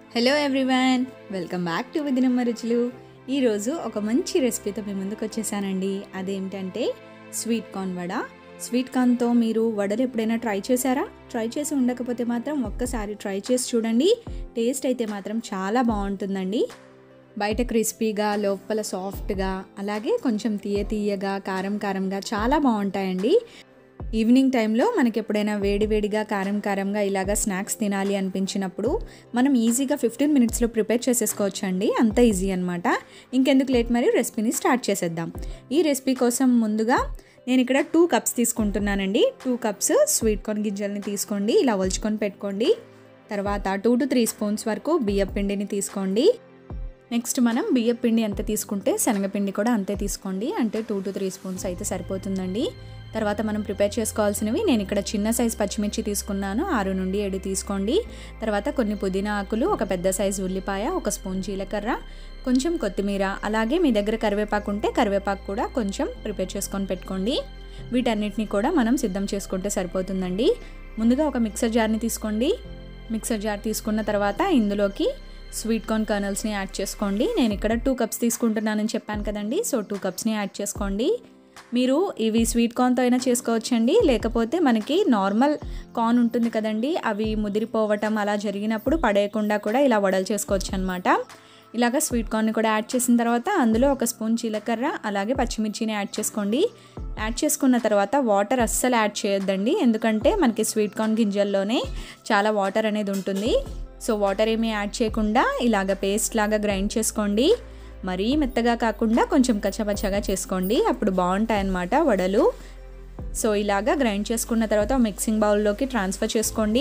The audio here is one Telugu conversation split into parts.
hello everyone welcome back to విదినమ్మ రుచులు ఈరోజు ఒక మంచి రెసిపీతో మీ ముందుకు వచ్చేసానండి అదేంటంటే స్వీట్ కార్న్ వడ స్వీట్ కార్న్తో మీరు వడలు ఎప్పుడైనా ట్రై చేశారా ట్రై చేసి ఉండకపోతే మాత్రం ఒక్కసారి ట్రై చేసి చూడండి టేస్ట్ అయితే మాత్రం చాలా బాగుంటుందండి బయట క్రిస్పీగా లోపల సాఫ్ట్గా అలాగే కొంచెం తీయ తీయగా కారం కారంగా చాలా బాగుంటాయండి ఈవినింగ్ టైంలో మనకి ఎప్పుడైనా వేడివేడిగా కారం కారంగా ఇలాగా స్నాక్స్ తినాలి అనిపించినప్పుడు మనం ఈజీగా ఫిఫ్టీన్ మినిట్స్లో ప్రిపేర్ చేసేసుకోవచ్చు అండి అంత ఈజీ అనమాట ఇంకెందుకు లేట్ మరి రెసిపీని స్టార్ట్ చేసేద్దాం ఈ రెసిపీ కోసం ముందుగా నేను ఇక్కడ టూ కప్స్ తీసుకుంటున్నానండి టూ కప్స్ స్వీట్ కార్న్ గింజల్ని తీసుకోండి ఇలా ఒలుచుకొని పెట్టుకోండి తర్వాత టూ టు త్రీ స్పూన్స్ వరకు బియ్యం పిండిని తీసుకోండి నెక్స్ట్ మనం బియ్యం పిండి ఎంత తీసుకుంటే శనగపిండి కూడా అంతే తీసుకోండి అంటే టూ టు త్రీ స్పూన్స్ అయితే సరిపోతుందండి తర్వాత మనం ప్రిపేర్ చేసుకోవాల్సినవి నేను ఇక్కడ చిన్న సైజ్ పచ్చిమిర్చి తీసుకున్నాను ఆరు నుండి ఏడు తీసుకోండి తర్వాత కొన్ని పుదీనా ఆకులు ఒక పెద్ద సైజు ఉల్లిపాయ ఒక స్పూన్ జీలకర్ర కొంచెం కొత్తిమీర అలాగే మీ దగ్గర కరివేపాకు ఉంటే కరివేపాకు కూడా కొంచెం ప్రిపేర్ చేసుకొని పెట్టుకోండి వీటన్నిటిని కూడా మనం సిద్ధం చేసుకుంటే సరిపోతుందండి ముందుగా ఒక మిక్సర్ జార్ని తీసుకోండి మిక్సర్ జార్ తీసుకున్న తర్వాత ఇందులోకి స్వీట్ కార్న్ కర్నల్స్ని యాడ్ చేసుకోండి నేను ఇక్కడ టూ కప్స్ తీసుకుంటున్నానని చెప్పాను కదండి సో టూ కప్స్ని యాడ్ చేసుకోండి మీరు ఇవి స్వీట్ కార్న్తో అయినా చేసుకోవచ్చండి లేకపోతే మనకి నార్మల్ కార్న్ ఉంటుంది కదండి అవి ముదిరిపోవటం అలా జరిగినప్పుడు పడేయకుండా కూడా ఇలా వడలు చేసుకోవచ్చు అనమాట ఇలాగ స్వీట్ కార్న్ని కూడా యాడ్ చేసిన తర్వాత అందులో ఒక స్పూన్ జీలకర్ర అలాగే పచ్చిమిర్చిని యాడ్ చేసుకోండి యాడ్ చేసుకున్న తర్వాత వాటర్ అస్సలు యాడ్ చేయొద్దండి ఎందుకంటే మనకి స్వీట్ కార్న్ గింజల్లోనే చాలా వాటర్ అనేది ఉంటుంది సో వాటర్ ఏమీ యాడ్ చేయకుండా ఇలాగ పేస్ట్ లాగా గ్రైండ్ చేసుకోండి మరీ మెత్తగా కాకుండా కొంచెం కచ్చపచ్చగా చేసుకోండి అప్పుడు బాగుంటాయన్నమాట వడలు సో ఇలాగా గ్రైండ్ చేసుకున్న తర్వాత మిక్సింగ్ బౌల్లోకి ట్రాన్స్ఫర్ చేసుకోండి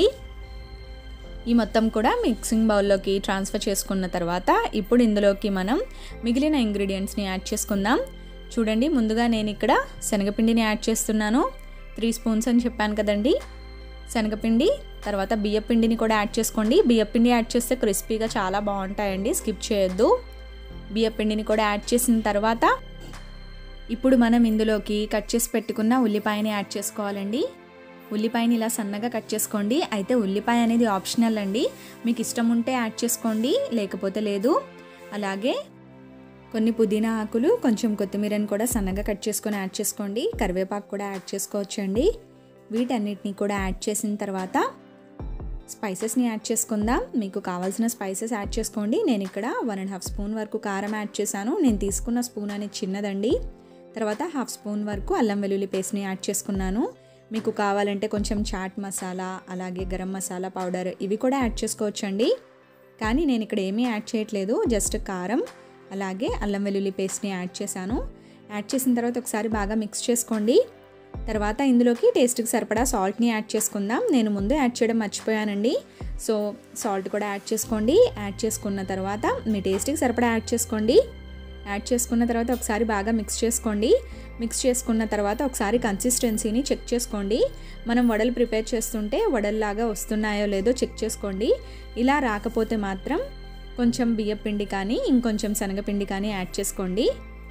ఈ మొత్తం కూడా మిక్సింగ్ బౌల్లోకి ట్రాన్స్ఫర్ చేసుకున్న తర్వాత ఇప్పుడు ఇందులోకి మనం మిగిలిన ఇంగ్రీడియంట్స్ని యాడ్ చేసుకుందాం చూడండి ముందుగా నేను ఇక్కడ శనగపిండిని యాడ్ చేస్తున్నాను త్రీ స్పూన్స్ అని చెప్పాను కదండి శనగపిండి తర్వాత బియ్యపిండిని కూడా యాడ్ చేసుకోండి బియ్యపిండి యాడ్ చేస్తే క్రిస్పీగా చాలా బాగుంటాయండి స్కిప్ చేయొద్దు బియ్యపిండిని కూడా యాడ్ చేసిన తర్వాత ఇప్పుడు మనం ఇందులోకి కట్ చేసి పెట్టుకున్న ఉల్లిపాయని యాడ్ చేసుకోవాలండి ఉల్లిపాయని ఇలా సన్నగా కట్ చేసుకోండి అయితే ఉల్లిపాయ అనేది ఆప్షనల్ అండి మీకు ఇష్టం ఉంటే యాడ్ చేసుకోండి లేకపోతే లేదు అలాగే కొన్ని పుదీనా ఆకులు కొంచెం కొత్తిమీరని కూడా సన్నగా కట్ చేసుకొని యాడ్ చేసుకోండి కరివేపాకు కూడా యాడ్ చేసుకోవచ్చండి వీటన్నిటిని కూడా యాడ్ చేసిన తర్వాత స్పైసెస్ని యాడ్ చేసుకుందాం మీకు కావాల్సిన స్పైసెస్ యాడ్ చేసుకోండి నేను ఇక్కడ వన్ అండ్ హాఫ్ స్పూన్ వరకు కారం యాడ్ చేశాను నేను తీసుకున్న స్పూన్ అనేది చిన్నదండి తర్వాత హాఫ్ స్పూన్ వరకు అల్లం వెల్లుల్లి పేస్ట్ని యాడ్ చేసుకున్నాను మీకు కావాలంటే కొంచెం చాట్ మసాలా అలాగే గరం మసాలా పౌడర్ ఇవి కూడా యాడ్ చేసుకోవచ్చండి కానీ నేను ఇక్కడ ఏమీ యాడ్ చేయట్లేదు జస్ట్ కారం అలాగే అల్లం వెల్లుల్లి పేస్ట్ని యాడ్ చేశాను యాడ్ చేసిన తర్వాత ఒకసారి బాగా మిక్స్ చేసుకోండి తర్వాత ఇందులోకి టేస్ట్కి సరిపడా సాల్ట్ని యాడ్ చేసుకుందాం నేను ముందు యాడ్ చేయడం మర్చిపోయానండి సో సాల్ట్ కూడా యాడ్ చేసుకోండి యాడ్ చేసుకున్న తర్వాత మీ టేస్ట్కి సరిపడా యాడ్ చేసుకోండి యాడ్ చేసుకున్న తర్వాత ఒకసారి బాగా మిక్స్ చేసుకోండి మిక్స్ చేసుకున్న తర్వాత ఒకసారి కన్సిస్టెన్సీని చెక్ చేసుకోండి మనం వడలు ప్రిపేర్ చేస్తుంటే వడల్లాగా వస్తున్నాయో లేదో చెక్ చేసుకోండి ఇలా రాకపోతే మాత్రం కొంచెం బియ్యపిండి కానీ ఇంకొంచెం శనగపిండి కానీ యాడ్ చేసుకోండి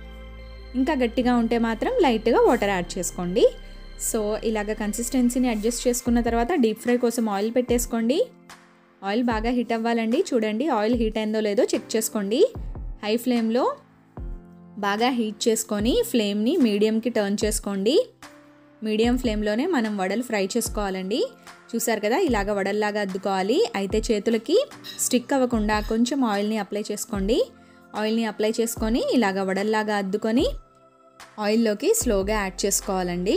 ఇంకా గట్టిగా ఉంటే మాత్రం లైట్గా వాటర్ యాడ్ చేసుకోండి సో ఇలాగ కన్సిస్టెన్సీని అడ్జస్ట్ చేసుకున్న తర్వాత డీప్ ఫ్రై కోసం ఆయిల్ పెట్టేసుకోండి ఆయిల్ బాగా హీట్ అవ్వాలండి చూడండి ఆయిల్ హీట్ అయిందో లేదో చెక్ చేసుకోండి హై ఫ్లేమ్లో బాగా హీట్ చేసుకొని ఫ్లేమ్ని మీడియంకి టర్న్ చేసుకోండి మీడియం ఫ్లేమ్లోనే మనం వడలు ఫ్రై చేసుకోవాలండి చూసారు కదా ఇలాగ వడల్లాగా అద్దుకోవాలి అయితే చేతులకి స్టిక్ అవ్వకుండా కొంచెం ఆయిల్ని అప్లై చేసుకోండి ఆయిల్ని అప్లై చేసుకొని ఇలాగ వడల్లాగా అద్దుకొని ఆయిల్లోకి స్లోగా యాడ్ చేసుకోవాలండి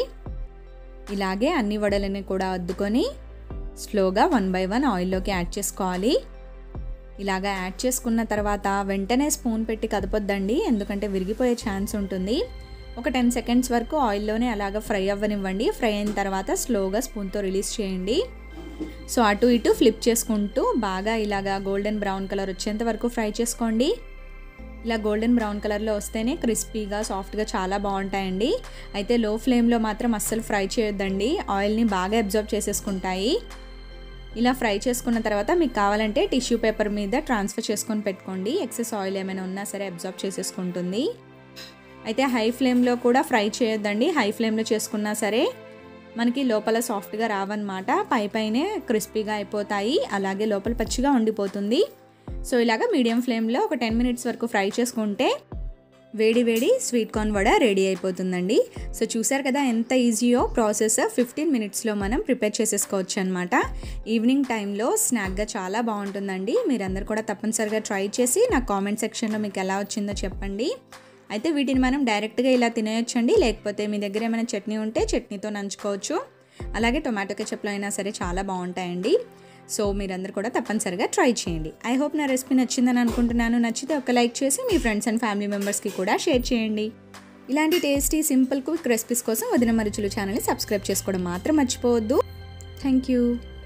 ఇలాగే అన్ని వడలని కూడా అద్దుకొని స్లోగా వన్ బై వన్ ఆయిల్లోకి యాడ్ చేసుకోవాలి ఇలాగా యాడ్ చేసుకున్న తర్వాత వెంటనే స్పూన్ పెట్టి కదపొద్దండి ఎందుకంటే విరిగిపోయే ఛాన్స్ ఉంటుంది ఒక టెన్ సెకండ్స్ వరకు ఆయిల్లోనే అలాగ ఫ్రై అవ్వనివ్వండి ఫ్రై అయిన తర్వాత స్లోగా స్పూన్తో రిలీజ్ చేయండి సో అటు ఇటు ఫ్లిప్ చేసుకుంటూ బాగా ఇలాగా గోల్డెన్ బ్రౌన్ కలర్ వచ్చేంత వరకు ఫ్రై చేసుకోండి ఇలా గోల్డెన్ బ్రౌన్ కలర్లో వస్తేనే క్రిస్పీగా సాఫ్ట్గా చాలా బాగుంటాయండి అయితే లో ఫ్లేమ్లో మాత్రం అస్సలు ఫ్రై చేయొద్దండి ఆయిల్ని బాగా అబ్జర్వ్ చేసేసుకుంటాయి ఇలా ఫ్రై చేసుకున్న తర్వాత మీకు కావాలంటే టిష్యూ పేపర్ మీద ట్రాన్స్ఫర్ చేసుకొని పెట్టుకోండి ఎక్సెస్ ఆయిల్ ఏమైనా ఉన్నా సరే అబ్జర్వ్ చేసేసుకుంటుంది అయితే హై ఫ్లేమ్లో కూడా ఫ్రై చేయొద్దండి హై ఫ్లేమ్లో చేసుకున్నా సరే మనకి లోపల సాఫ్ట్గా రావన్నమాట పై పైనే క్రిస్పీగా అయిపోతాయి అలాగే లోపల పచ్చిగా ఉండిపోతుంది సో ఇలాగ మీడియం ఫ్లేమ్లో ఒక టెన్ మినిట్స్ వరకు ఫ్రై చేసుకుంటే వేడి వేడి స్వీట్ కార్న్ వడ రెడీ అయిపోతుందండి సో చూసారు కదా ఎంత ఈజీయో ప్రాసెస్ ఫిఫ్టీన్ మినిట్స్లో మనం ప్రిపేర్ చేసేసుకోవచ్చు అనమాట ఈవినింగ్ టైంలో స్నాక్గా చాలా బాగుంటుందండి మీరందరూ కూడా తప్పనిసరిగా ట్రై చేసి నాకు కామెంట్ సెక్షన్లో మీకు ఎలా వచ్చిందో చెప్పండి అయితే వీటిని మనం డైరెక్ట్గా ఇలా తినేయొచ్చండి లేకపోతే మీ దగ్గర ఏమైనా చట్నీ ఉంటే చట్నీతో నంచుకోవచ్చు అలాగే టొమాటో కెచప్లో అయినా సరే చాలా బాగుంటాయండి సో మీరందరూ కూడా తప్పనిసరిగా ట్రై చేయండి ఐ హోప్ నా రెసిపీ నచ్చిందని అనుకుంటున్నాను నచ్చితే ఒక లైక్ చేసి మీ ఫ్రెండ్స్ అండ్ ఫ్యామిలీ మెంబర్స్కి కూడా షేర్ చేయండి ఇలాంటి టేస్టీ సింపుల్ క్విక్ రెసిపీస్ కోసం వదిన మరుచులు ఛానల్ని సబ్స్క్రైబ్ చేసుకోవడం మాత్రం మర్చిపోవద్దు థ్యాంక్ యూ